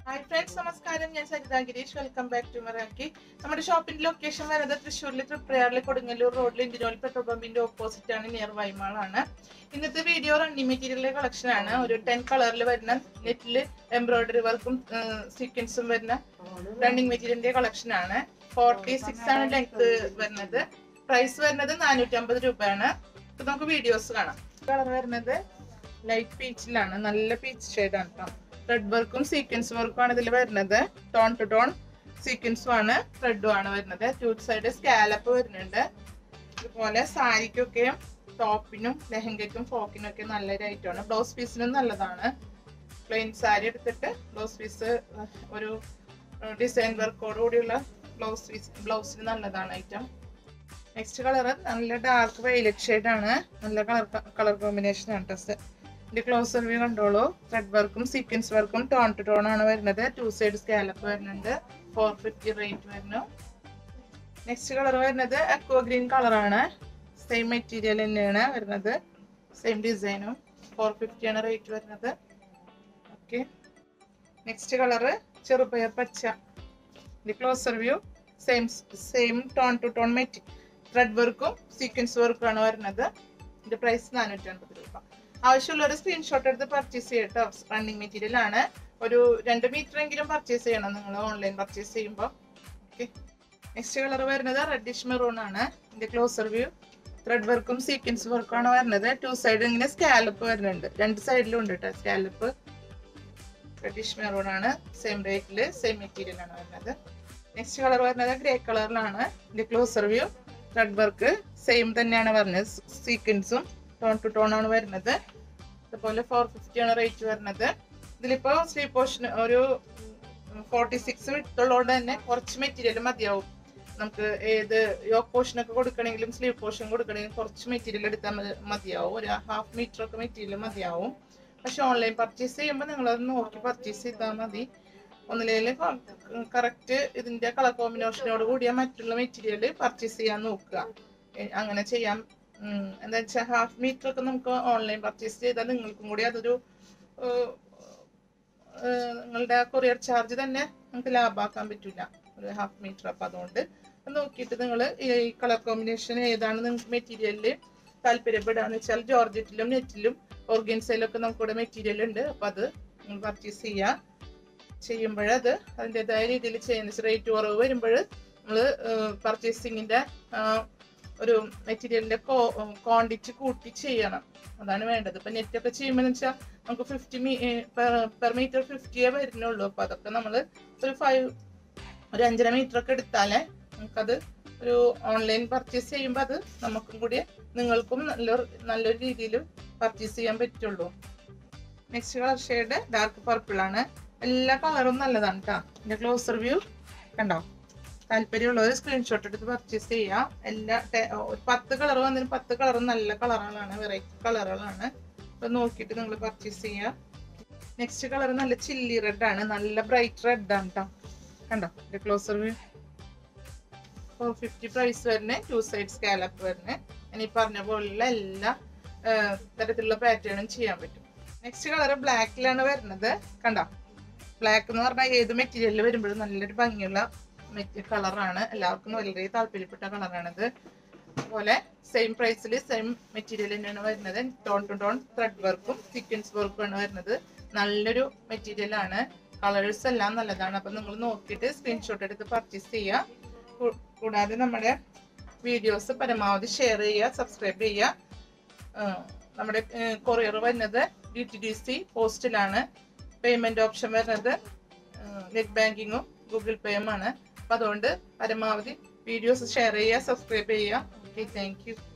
hi friends നമസ്കാരം ഞാൻ Saritha Girish welcome back to മറാക്കി നമ്മുടെ ഷോപ്പിന്റെ ലൊക്കേഷൻ വരുന്നത് തൃശ്ശൂരിലെ തൃപ്രയാറിലെ കൊടുങ്ങല്ലൂർ റോഡിൽ ഇന്ത്യൻ പെട്രോൾ പമ്പിന്റെ ഓപ്പോസിറ്റ് ആണ് നിയർ വൈമാളാണ് ഇന്നത്തെ വീഡിയോ റണ്ണിങ് മെറ്റീരിയലിന്റെ കളക്ഷൻ ആണ് ഒരു ടെൻ കളറിൽ വരുന്ന നെറ്റില് എംബ്രോയിഡറി വർക്കും സീക്വൻസും വരുന്ന റണ്ണിങ് മെറ്റീരിയലിന്റെ കളക്ഷൻ ആണ് ഫോർട്ടി സിക്സ് ആണ് ലെങ്ത് വരുന്നത് പ്രൈസ് വരുന്നത് നാനൂറ്റി അമ്പത് രൂപയാണ് ഇപ്പൊ നമുക്ക് വീഡിയോസ് കാണാം കളർ വരുന്നത് ലൈറ്റ് പീച്ചിലാണ് നല്ല പീച്ച് ഷെയ്ഡാണ് കേട്ടോ റെഡ് വർക്കും സീക്വൻസ് വർക്കും ആണ് ഇതിൽ വരുന്നത് ടോൺ ടു ടോൺ സീക്വൻസും ആണ് റെഡും ആണ് വരുന്നത് ടു സൈഡ് സ്കാലപ്പ് വരുന്നുണ്ട് ഇതുപോലെ സാരിക്കൊക്കെ ടോപ്പിനും ലെഹങ്കയ്ക്കും ഫ്രോക്കിനും ഒക്കെ നല്ലൊരു ഐറ്റമാണ് ബ്ലൗസ് പീസിനും നല്ലതാണ് പ്ലെയിൻ സാരി എടുത്തിട്ട് ബ്ലൗസ് പീസ് ഒരു ഡിസൈൻ വർക്കോട് കൂടിയുള്ള ബ്ലൗസ് പീസ് ബ്ലൗസിന് നല്ലതാണ് ഐറ്റം നെക്സ്റ്റ് കളർ നല്ല ഡാർക്ക് വൈലറ്റ് ഷെയ്ഡാണ് നല്ല കളർ കളർ കോമ്പിനേഷൻ ആണ് ഡ്രസ് ഇതിന്റെ ക്ലോസർ വ്യൂ കണ്ടോളൂ ത്രെഡ് വർക്കും സീക്വൻസ് വർക്കും ടോൺ ടു ടോൺ ആണ് വരുന്നത് ടു സൈഡ് സ്കാലപ്പ് വരുന്നുണ്ട് ഫോർ ഫിഫ്റ്റി റേറ്റ് വരുന്നു നെക്സ്റ്റ് കളർ വരുന്നത് അക്വ ഗ്രീൻ കളറാണ് സെയിം മെറ്റീരിയൽ തന്നെയാണ് വരുന്നത് സെയിം ഡിസൈനും ഫോർ ഫിഫ്റ്റി ആണ് റേറ്റ് വരുന്നത് ഓക്കെ നെക്സ്റ്റ് കളറ് ചെറുപയർ പച്ച ഇത് closer view same same tone to tone മെറ്റി ത്രെഡ് വർക്കും സീക്വൻസ് വർക്കും ആണ് വരുന്നത് ഇതിന്റെ പ്രൈസ് നാനൂറ്റി അൻപത് രൂപ ആവശ്യമുള്ള ഒരു സ്ക്രീൻഷോട്ട് എടുത്ത് പർച്ചേസ് ചെയ്യട്ടോ റണ്ണിങ് മെറ്റീരിയൽ ആണ് ഒരു രണ്ട് മീറ്റർ എങ്കിലും പർച്ചേസ് ചെയ്യണം നിങ്ങൾ ഓൺലൈൻ പർച്ചേസ് ചെയ്യുമ്പോൾ ഓക്കെ നെക്സ്റ്റ് കളർ വരുന്നത് റെഡിഷ് മെറൂൺ ആണ് ഇതിന്റെ ക്ലോസർ വ്യൂ ത്രെഡ് വർക്കും സീക്വൻസ് വർക്കും ആണ് വരുന്നത് ടു സൈഡ് ഇങ്ങനെ സ്കാലപ്പ് വരുന്നുണ്ട് രണ്ട് സൈഡിലും ഉണ്ട് കേട്ടോ സ്കാലപ്പ് റെഡിഷ് മെറൂൺ ആണ് സെയിം റേറ്റിൽ സെയിം മെറ്റീരിയൽ ആണ് വരുന്നത് നെക്സ്റ്റ് കളർ വരുന്നത് ഗ്രേ കളറിലാണ് ഇതിന്റെ closer view thread work same തന്നെയാണ് വരുന്നത് സീക്വൻസും ടോൺ ടു ടോൺ ആണ് വരുന്നത് അതുപോലെ ഫോർ ഫിഫ്റ്റി ആണ് റേറ്റ് വരുന്നത് ഇതിലിപ്പോ സ്ലീവ് പോർഷൻ ഒരു ഫോർട്ടി സിക്സ് വിട്ടുള്ളതുകൊണ്ട് തന്നെ കുറച്ച് മെറ്റീരിയൽ മതിയാവും നമുക്ക് ഏത് യോക്ക് പോർഷൻ ഒക്കെ കൊടുക്കണമെങ്കിലും സ്ലീവ് പോർഷൻ കൊടുക്കണമെങ്കിലും കുറച്ച് മെറ്റീരിയൽ എടുത്താൽ മതിയാവും ഒരു ഹാഫ് മീറ്റർ ഒക്കെ മെറ്റീരിയൽ മതിയാവും പക്ഷെ ഓൺലൈൻ പർച്ചേസ് ചെയ്യുമ്പോൾ നിങ്ങളത് നോക്കി പർച്ചേസ് ചെയ്താൽ മതി ഒന്നിലേലും കറക്റ്റ് ഇതിന്റെ കളർ കോമ്പിനേഷനോട് കൂടിയ മറ്റുള്ള മെറ്റീരിയൽ പർച്ചേസ് ചെയ്യാൻ നോക്കുക അങ്ങനെ ചെയ്യാൻ എന്താ വെച്ചാൽ ഹാഫ് മീറ്റർ ഒക്കെ നമുക്ക് ഓൺലൈൻ പർച്ചേസ് ചെയ്താൽ നിങ്ങൾക്കും കൂടി അതൊരു നിങ്ങളുടെ കൊറിയർ ചാർജ് തന്നെ നമുക്ക് ലാഭാക്കാൻ പറ്റില്ല ഒരു ഹാഫ് മീറ്റർ അപ്പം അതുകൊണ്ട് നോക്കിയിട്ട് നിങ്ങൾ ഈ കളർ കോമ്പിനേഷൻ ഏതാണ് നിങ്ങൾക്ക് മെറ്റീരിയലിൽ താല്പര്യപ്പെടാന്ന് വെച്ചാൽ ജോർജറ്റിലും നെറ്റിലും ഓർഗൻസയിലും ഒക്കെ നമുക്കിവിടെ മെറ്റീരിയൽ ഉണ്ട് അപ്പം അത് നിങ്ങൾ പർച്ചേസ് ചെയ്യുക ചെയ്യുമ്പോഴത് അതിൻ്റെതായ രീതിയിൽ ചെയ്യുന്ന റേറ്റ് കുറവ് വരുമ്പോൾ നമ്മൾ പർച്ചേസിങ്ങിൻ്റെ ഒരു മെറ്റീരിയലിന്റെ ക്വാണ്ടിറ്റി കൂട്ടി ചെയ്യണം അതാണ് വേണ്ടത് ഇപ്പൊ നെറ്റ് ഒക്കെ ചെയ്യുമ്പോൾ വെച്ചാൽ നമുക്ക് ഫിഫ്റ്റി പെർ മീറ്റർ ഫിഫ്റ്റിയേ വരുന്നുള്ളൂ അപ്പൊ അതൊക്കെ നമ്മൾ ഒരു ഫൈവ് ഒരു അഞ്ചര മീറ്റർ ഒക്കെ എടുത്താലേ നമുക്കത് ഒരു ഓൺലൈൻ പർച്ചേസ് ചെയ്യുമ്പോൾ അത് നമുക്കും കൂടി നിങ്ങൾക്കും നല്ലൊരു നല്ലൊരു രീതിയിൽ പർച്ചേസ് ചെയ്യാൻ പറ്റുള്ളൂ next colour shade dark purple ആണ് എല്ലാ കളറും നല്ലതാണ് കേട്ടോ എൻ്റെ ക്ലോസർ വ്യൂ കണ്ടോ താല്പര്യമുള്ളവർ സ്ക്രീൻഷോട്ട് എടുത്ത് പർച്ചേസ് ചെയ്യാം എല്ലാ പത്ത് കളർ വന്നതിന് പത്ത് കളറും നല്ല കളറുകളാണ് വെറൈറ്റി കളറുകളാണ് അപ്പൊ നോക്കിയിട്ട് നിങ്ങൾ പർച്ചേസ് ചെയ്യാം നെക്സ്റ്റ് കളർ നല്ല ചില്ലി റെഡ് ആണ് നല്ല ബ്രൈറ്റ് റെഡ് ആണ് കേട്ടോ കണ്ടോ closer view four fifty price വരുന്നേ ടു സൈഡ് സ്കാലപ്പ് വരുന്നേ ഞാൻ ഈ പറഞ്ഞ പോലുള്ള എല്ലാ തരത്തിലുള്ള പാറ്റേണും ചെയ്യാൻ പറ്റും നെക്സ്റ്റ് കളർ ബ്ലാക്കിലാണ് വരുന്നത് കണ്ടോ ബ്ലാക്ക് എന്ന് പറഞ്ഞാൽ ഏത് മെറ്റീരിയലിൽ വരുമ്പോഴും നല്ലൊരു ഭംഗിയുള്ള കളറാണ് എല്ലാവർക്കും വളരെ താല്പര്യപ്പെട്ട കളറാണിത് അതുപോലെ സെയിം പ്രൈസിൽ സെയിം മെറ്റീരിയൽ തന്നെയാണ് വരുന്നത് ടോൺ ടു ടോൺ ത്രെഡ് വർക്കും സീക്വൻസ് വർക്കും ആണ് വരുന്നത് നല്ലൊരു മെറ്റീരിയൽ ആണ് കളേഴ്സ് എല്ലാം നല്ലതാണ് അപ്പം നിങ്ങൾ നോക്കിയിട്ട് സ്ക്രീൻഷോട്ട് എടുത്ത് പർച്ചേസ് ചെയ്യുക കൂടാതെ നമ്മുടെ വീഡിയോസ് പരമാവധി ഷെയർ ചെയ്യുക സബ്സ്ക്രൈബ് ചെയ്യുക നമ്മുടെ കൊറിയർ വരുന്നത് ഡി ടി ഡി സി പോസ്റ്റിലാണ് പേയ്മെന്റ് ഓപ്ഷൻ വരുന്നത് നെറ്റ് ബാങ്കിങ്ങും ഗൂഗിൾ പേയും ആണ് അപ്പം അതുകൊണ്ട് പരമാവധി വീഡിയോസ് ഷെയർ ചെയ്യുക സബ്സ്ക്രൈബ് ചെയ്യുക ഓക്കെ താങ്ക് യു